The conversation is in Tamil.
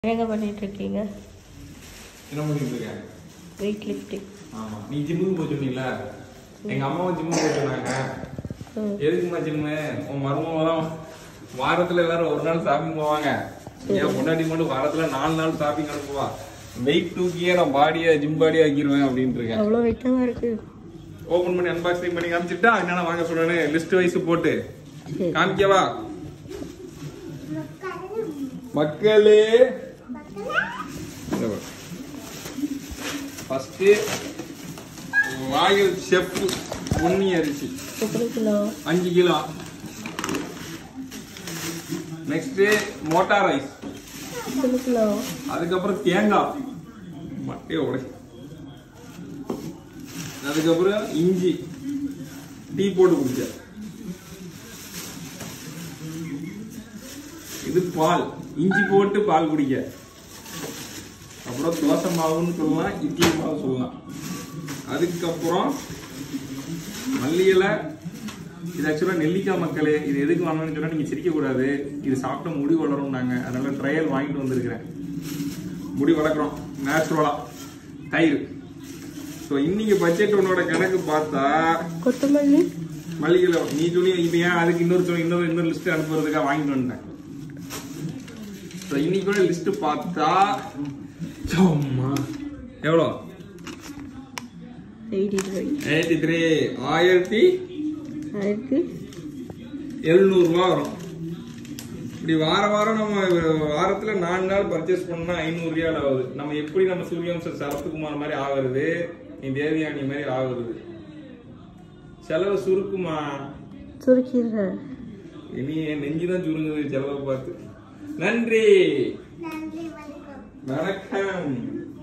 என்னங்க பண்ணிட்டு இருக்கீங்க என்ன பண்ணிட்டு இருக்கேன் வெயிட் லிஃப்டிங் ஆமா நீ ஜிம்முக்கு போய் சொன்னீங்களா எங்க அம்மாவும் ஜிம்முக்கு போய் சொன்னாங்க எதுக்குமா ஜிம்மு உன் மருமகெல்லாம் வாரத்துல எல்லாரும் ஒரு நாள் ஷாப்பிங் போவாங்க ஏன் முன்னாடி மட்டும் வாரத்துல நாலு நாள் ஷாப்பிங் அனுப்புவா வெயிட் தூக்கியே நான் பாடியை ஜிம் பாடி ஆக்கிடுவேன் அப்படின்ட்டு இருக்கேன் அவ்வளோ வெயிட்டாக இருக்கு ஓபன் பண்ணி அன்பாக்சிங் பண்ணி காமிச்சிட்டா என்னென்ன வாங்க சொல்றேன்னு லிஸ்ட் வைஸ் போட்டு சரி. காமிக்கவா மக்களே ஃபர்ஸ்ட் ராயல் செஃப் பொன்னி அரிசி எத்தனை கிலோ அஞ்சு கிலோ நெக்ஸ்ட் மோட்டா ரைஸ் எத்தனை கிலோ அதுக்கப்புறம் தேங்காய் மட்டையை உடை அதுக்கப்புறம் இஞ்சி டீ போட்டு குடிச்ச இது பால் இஞ்சி போட்டு பால் குடிக்க அப்புறம் தோசை மாவுன்னு சொல்லலாம் இட்லி மாவு சொல்லலாம் அதுக்கப்புறம் மல்லி இலை இது ஆக்சுவலாக நெல்லிக்காய் மக்களே இது எதுக்கு வாங்கணும்னு சொன்னா நீங்க சிரிக்க கூடாது இது சாப்பிட்ட முடி வளரும் நாங்க அதனால ட்ரையல் வாங்கிட்டு வந்திருக்கிறேன் முடி வளர்க்குறோம் நேச்சுரலா தயிர் ஸோ இன்னைக்கு பட்ஜெட் உன்னோட கணக்கு பார்த்தா கொத்தமல்லி மல்லிகை நீ சொல்லி இப்போ ஏன் அதுக்கு இன்னொரு சொல்லி இன்னொரு இன்னொரு லிஸ்ட் அனுப்புறதுக்காக வாங்கிட்டு வந்தேன் ஸோ இன்னைக்கு லிஸ்ட் பார்த்தா சும்மா எவ்வளோ எயிட்டி த்ரீ எயிட்டி த்ரீ ஆயிரத்தி ஆயிரத்தி எழுநூறுவா வரும் இப்படி வார வாரம் நம்ம வாரத்துல நாலு நாள் பர்ச்சேஸ் பண்ணா ஐநூறு ரியால் ஆகுது நம்ம எப்படி நம்ம சூரியவம்ச சரத்குமார் மாதிரி ஆகுறது நீ தேவயானி மாதிரி ஆகுறது செலவு சுருக்குமா சுருக்கிடுறேன் இனி என் நெஞ்சுதான் சுருங்குது செலவை பார்த்து நன்றி வணக்கம்